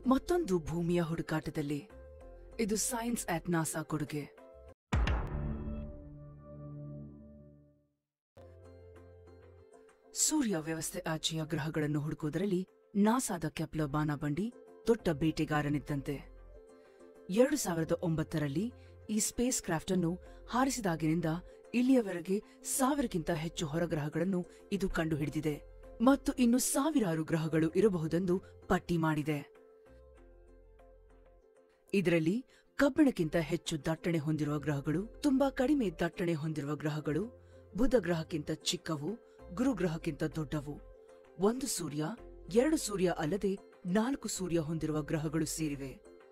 ಮತ್ತೊಂದು ಭೂಮಿಯ ಹುಡುಕಾಟದಲ್ಲಿ ಇದು ಸೈನ್ಸ್ ಆಟ್ ನಾಸಾ ಕೊಡುಗೆ ಸೂರ್ಯ ವ್ಯವಸ್ಥೆ ಆಚೆಯ ಗ್ರಹಗಳನ್ನು ಹುಡುಕುವುದರಲ್ಲಿ ನಾಸಾದ ಕೆಪ್ಲ ಬಾನಬಂಡಿ ದೊಡ್ಡ ಬೇಟೆಗಾರನಿದ್ದಂತೆ ಎರಡು ಸಾವಿರದ ಒಂಬತ್ತರಲ್ಲಿ ಈ ಸ್ಪೇಸ್ ಕ್ರಾಫ್ಟ್ ಅನ್ನು ಹಾರಿಸಿದಾಗಿನಿಂದ ಇಲ್ಲಿಯವರೆಗೆ ಸಾವಿರಕ್ಕಿಂತ ಹೆಚ್ಚು ಹೊರಗ್ರಹಗಳನ್ನು ಇದು ಕಂಡುಹಿಡಿದಿದೆ ಮತ್ತು ಇನ್ನು ಸಾವಿರಾರು ಗ್ರಹಗಳು ಇರಬಹುದೆಂದು ಪಟ್ಟಿ ಮಾಡಿದೆ ಇದರಲ್ಲಿ ಕಬ್ಬಿಣಕ್ಕಿಂತ ಹೆಚ್ಚು ದಟ್ಟಣೆ ಹೊಂದಿರುವ ಗ್ರಹಗಳು ತುಂಬಾ ಕಡಿಮೆ ದಟ್ಟಣೆ ಹೊಂದಿರುವ ಗ್ರಹಗಳು ಬುಧ ಗ್ರಹಕ್ಕಿಂತ ಚಿಕ್ಕವು ಗುರು ಗ್ರಹಕ್ಕಿಂತ ದೊಡ್ಡವು ಒಂದು ಸೂರ್ಯ ಎರಡು ಸೂರ್ಯ ಅಲ್ಲದೆ ನಾಲ್ಕು ಸೂರ್ಯ ಹೊಂದಿರುವ ಗ್ರಹಗಳು ಸೇರಿವೆ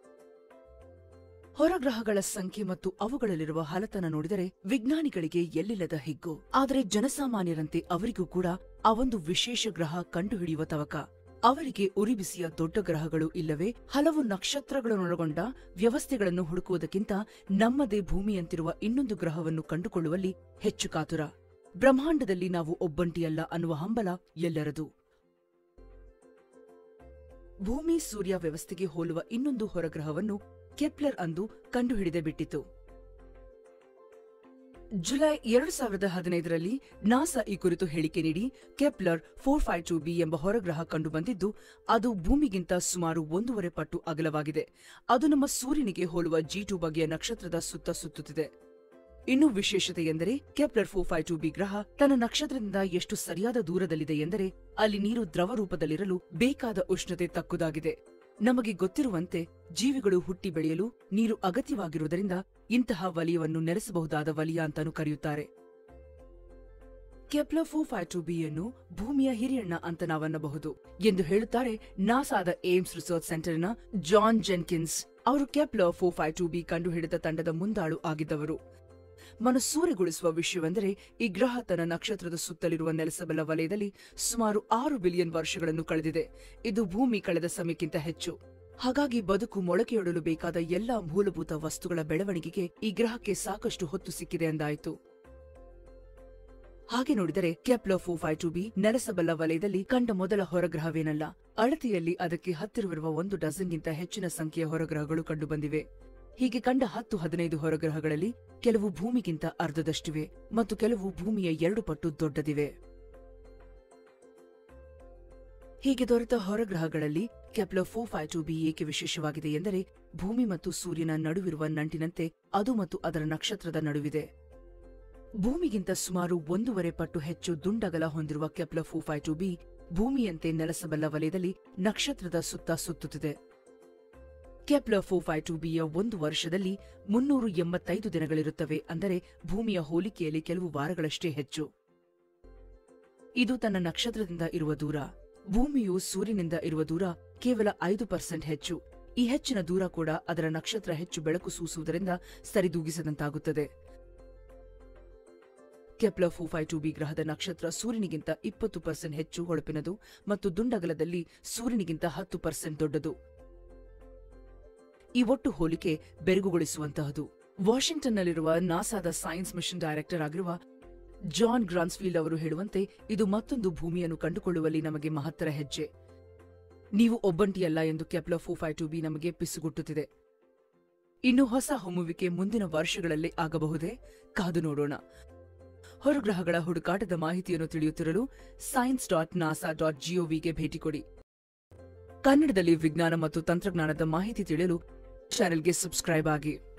ಹೊರಗ್ರಹಗಳ ಸಂಖ್ಯೆ ಮತ್ತು ಅವುಗಳಲ್ಲಿರುವ ಹಲತನ ನೋಡಿದರೆ ವಿಜ್ಞಾನಿಗಳಿಗೆ ಎಲ್ಲಿಲ್ಲದ ಹಿಗ್ಗು ಆದರೆ ಜನಸಾಮಾನ್ಯರಂತೆ ಅವರಿಗೂ ಕೂಡ ಆ ಒಂದು ವಿಶೇಷ ಗ್ರಹ ಕಂಡುಹಿಡಿಯುವ ತವಕ ಅವರಿಗೆ ಉರಿಬಿಸಿಯ ದೊಡ್ಡ ಗ್ರಹಗಳು ಇಲ್ಲವೇ ಹಲವು ನಕ್ಷತ್ರಗಳನ್ನೊಳಗೊಂಡ ವ್ಯವಸ್ಥೆಗಳನ್ನು ಹುಡುಕುವುದಕ್ಕಿಂತ ನಮ್ಮದೇ ಭೂಮಿಯಂತಿರುವ ಇನ್ನೊಂದು ಗ್ರಹವನ್ನು ಕಂಡುಕೊಳ್ಳುವಲ್ಲಿ ಹೆಚ್ಚು ಕಾತುರ ಬ್ರಹ್ಮಾಂಡದಲ್ಲಿ ನಾವು ಒಬ್ಬಂಟಿಯಲ್ಲ ಅನ್ನುವ ಹಂಬಲ ಎಲ್ಲರದು ಭೂಮಿ ಸೂರ್ಯ ವ್ಯವಸ್ಥೆಗೆ ಹೋಲುವ ಇನ್ನೊಂದು ಹೊರಗ್ರಹವನ್ನು ಕೆಪ್ಲರ್ ಅಂದು ಕಂಡುಹಿಡಿದೇ ಬಿಟ್ಟಿತು ಜುಲೈ ಎರಡು ಸಾವಿರದ ಹದಿನೈದರಲ್ಲಿ ನಾಸಾ ಈ ಕುರಿತು ಹೇಳಿಕೆ ನೀಡಿ Kepler four five two b ಎಂಬ ಹೊರಗ್ರಹ ಕಂಡುಬಂದಿದ್ದು ಅದು ಭೂಮಿಗಿಂತ ಸುಮಾರು ಒಂದೂವರೆ ಪಟ್ಟು ಅಗಲವಾಗಿದೆ ಅದು ನಮ್ಮ ಸೂರ್ಯನಿಗೆ ಹೋಲುವ ಜಿ ಟು ಬಗೆಯ ನಕ್ಷತ್ರದ ಸುತ್ತ ಸುತ್ತುತ್ತಿದೆ ಇನ್ನೂ ವಿಶೇಷತೆ ಎಂದರೆ Kepler four five two b ಗ್ರಹ ತನ್ನ ನಕ್ಷತ್ರದಿಂದ ಎಷ್ಟು ಸರಿಯಾದ ದೂರದಲ್ಲಿದೆ ಎಂದರೆ ಅಲ್ಲಿ ನೀರು ದ್ರವ ರೂಪದಲ್ಲಿರಲು ಬೇಕಾದ ಉಷ್ಣತೆ ತಕ್ಕುದಾಗಿದೆ ನಮಗೆ ಗೊತ್ತಿರುವಂತೆ ಜೀವಿಗಳು ಹುಟ್ಟಿ ಬೆಳೆಯಲು ನೀರು ಅಗತ್ಯವಾಗಿರುವುದರಿಂದ ಇಂತಹ ವಲಯವನ್ನು ನೆಲೆಸಬಹುದಾದ ವಲಯ ಅಂತಾನು ಕರೆಯುತ್ತಾರೆ Kepler four five two b ಅನ್ನು ಭೂಮಿಯ ಹಿರಿಯಣ್ಣ ಅಂತ ನಾವನ್ನಬಹುದು ಎಂದು ಹೇಳುತ್ತಾರೆ ನಾಸಾದ ಏಮ್ಸ್ ರಿಸರ್ಚ್ ಸೆಂಟರ್ನ ಜಾನ್ ಜೆನ್ಕಿನ್ಸ್ ಅವರು Kepler four five two b ಕಂಡುಹಿಡಿದ ತಂಡದ ಮುಂದಾಳು ಆಗಿದ್ದವರು ಮನಸ್ಸೂರೆಗೊಳಿಸುವ ವಿಷಯವೆಂದರೆ ಈ ಗ್ರಹ ತನ್ನ ನಕ್ಷತ್ರದ ಸುತ್ತಲಿರುವ ನೆಲೆಸಬಲ್ಲ ವಲಯದಲ್ಲಿ ಸುಮಾರು ಆರು ಬಿಲಿಯನ್ ವರ್ಷಗಳನ್ನು ಕಳೆದಿದೆ ಇದು ಭೂಮಿ ಕಳೆದ ಸಮಯಕ್ಕಿಂತ ಹೆಚ್ಚು ಹಾಗಾಗಿ ಬದುಕು ಮೊಳಕೆಯೊಡಲು ಬೇಕಾದ ಎಲ್ಲಾ ಮೂಲಭೂತ ವಸ್ತುಗಳ ಬೆಳವಣಿಗೆಗೆ ಈ ಗ್ರಹಕ್ಕೆ ಸಾಕಷ್ಟು ಹೊತ್ತು ಸಿಕ್ಕಿದೆ ಎಂದಾಯಿತು ಹಾಗೆ ನೋಡಿದರೆ Kepler four five two b ನೆಲೆಸಬಲ್ಲ ವಲಯದಲ್ಲಿ ಕಂಡ ಮೊದಲ ಹೊರಗ್ರಹವೇನಲ್ಲ ಅಳತೆಯಲ್ಲಿ ಅದಕ್ಕೆ ಹತ್ತಿರವಿರುವ ಒಂದು ಡಜನ್ಗಿಂತ ಹೆಚ್ಚಿನ ಸಂಖ್ಯೆಯ ಹೊರಗ್ರಹಗಳು ಕಂಡುಬಂದಿವೆ ಹೀಗೆ ಕಂಡ ಹತ್ತು ಹದಿನೈದು ಹೊರಗ್ರಹಗಳಲ್ಲಿ ಕೆಲವು ಭೂಮಿಗಿಂತ ಅರ್ಧದಷ್ಟಿವೆ ಮತ್ತು ಕೆಲವು ಭೂಮಿಯ ಎರಡು ಪಟ್ಟು ದೊಡ್ಡದಿವೆ ಹೀಗೆ ದೊರೆತ ಹೊರಗ್ರಹಗಳಲ್ಲಿ Kepler four five two b ಏಕೆ ವಿಶೇಷವಾಗಿದೆ ಎಂದರೆ ಭೂಮಿ ಮತ್ತು ಸೂರ್ಯನ ನಡುವಿರುವ ನಂಟಿನಂತೆ ಅದು ಮತ್ತು ಅದರ ನಕ್ಷತ್ರದ ನಡುವಿದೆ ಭೂಮಿಗಿಂತ ಸುಮಾರು ಒಂದೂವರೆ ಪಟ್ಟು ಹೆಚ್ಚು ದುಂಡಗಲ ಹೊಂದಿರುವ Kepler four five two b ಭೂಮಿಯಂತೆ ನೆಲೆಸಬಲ್ಲ ವಲಯದಲ್ಲಿ ನಕ್ಷತ್ರದ ಸುತ್ತ ಸುತ್ತುತ್ತಿದೆ ಕೆಪ್ಲರ್ ಫೋ ಫೈವ್ ಟು ಬಿಯ ಒಂದು ವರ್ಷದಲ್ಲಿ ಮುನ್ನೂರು ಎಂಬತ್ತೈದು ದಿನಗಳಿರುತ್ತವೆ ಅಂದರೆ ಭೂಮಿಯ ಹೋಲಿಕೆಯಲ್ಲಿ ಕೆಲವು ವಾರಗಳಷ್ಟೇ ಹೆಚ್ಚು ಇದು ತನ್ನ ನಕ್ಷತ್ರದಿಂದ ಇರುವ ದೂರ ಭೂಮಿಯು ಸೂರ್ಯನಿಂದ ಇರುವ ದೂರ ಕೇವಲ ಐದು ಪರ್ಸೆಂಟ್ ಹೆಚ್ಚು ಈ ಹೆಚ್ಚಿನ ದೂರ ಕೂಡ ಅದರ ನಕ್ಷತ್ರ ಹೆಚ್ಚು ಬೆಳಕು ಸೂಸುವುದರಿಂದ ಸರಿದೂಗಿಸದಂತಾಗುತ್ತದೆ Kepler four five two b ಗ್ರಹದ ನಕ್ಷತ್ರ ಸೂರ್ಯನಿಗಿಂತ ಇಪ್ಪತ್ತು ಪರ್ಸೆಂಟ್ ಹೆಚ್ಚು ಹೊಳಪಿನದು ಮತ್ತು ದುಂಡಗಲದಲ್ಲಿ ಸೂರ್ಯನಿಗಿಂತ ಹತ್ತು ಪರ್ಸೆಂಟ್ ದೊಡ್ಡದು ಈ ಒಟ್ಟು ಹೋಲಿಕೆ ಬೆರಗುಗೊಳಿಸುವಂತಹದು ವಾಷಿಂಗ್ಟನ್ನಲ್ಲಿರುವ ನಾಸಾದ ಸೈನ್ಸ್ ಮಿಷನ್ ಡೈರೆಕ್ಟರ್ ಆಗಿರುವ ಜಾನ್ ಗ್ರಾನ್ಸ್ಫೀಲ್ಡ್ ಅವರು ಹೇಳುವಂತೆ ಇದು ಮತ್ತೊಂದು ಭೂಮಿಯನ್ನು ಕಂಡುಕೊಳ್ಳುವಲ್ಲಿ ನಮಗೆ ಮಹತ್ತರ ಹೆಜ್ಜೆ ನೀವು ಒಬ್ಬಂಟಿಯಲ್ಲ ಎಂದು Kepler four five two b ನಮಗೆ ಪಿಸುಗುಟ್ಟುತ್ತಿದೆ ಇನ್ನು ಹೊಸ ಹೊಮ್ಮುವಿಕೆ ಮುಂದಿನ ವರ್ಷಗಳಲ್ಲೇ ಆಗಬಹುದೇ ಕಾದು ನೋಡೋಣ ಹೊರಗ್ರಹಗಳ ಹುಡುಕಾಟದ ಮಾಹಿತಿಯನ್ನು ತಿಳಿಯುತ್ತಿರಲು ಸೈನ್ಸ್ ಡಾಟ್ ನಾಸಾ ಡಾಟ್ ಜಿಒವಿಗೆ ಭೇಟಿ ಕೊಡಿ ಕನ್ನಡದಲ್ಲಿ ವಿಜ್ಞಾನ ಮತ್ತು ತಂತ್ರಜ್ಞಾನದ ಮಾಹಿತಿ ತಿಳಿಯಲು ಚಾನೆಲ್ಗೆ ಸಬ್ಸ್ಕ್ರೈಬ್ ಆಗಿ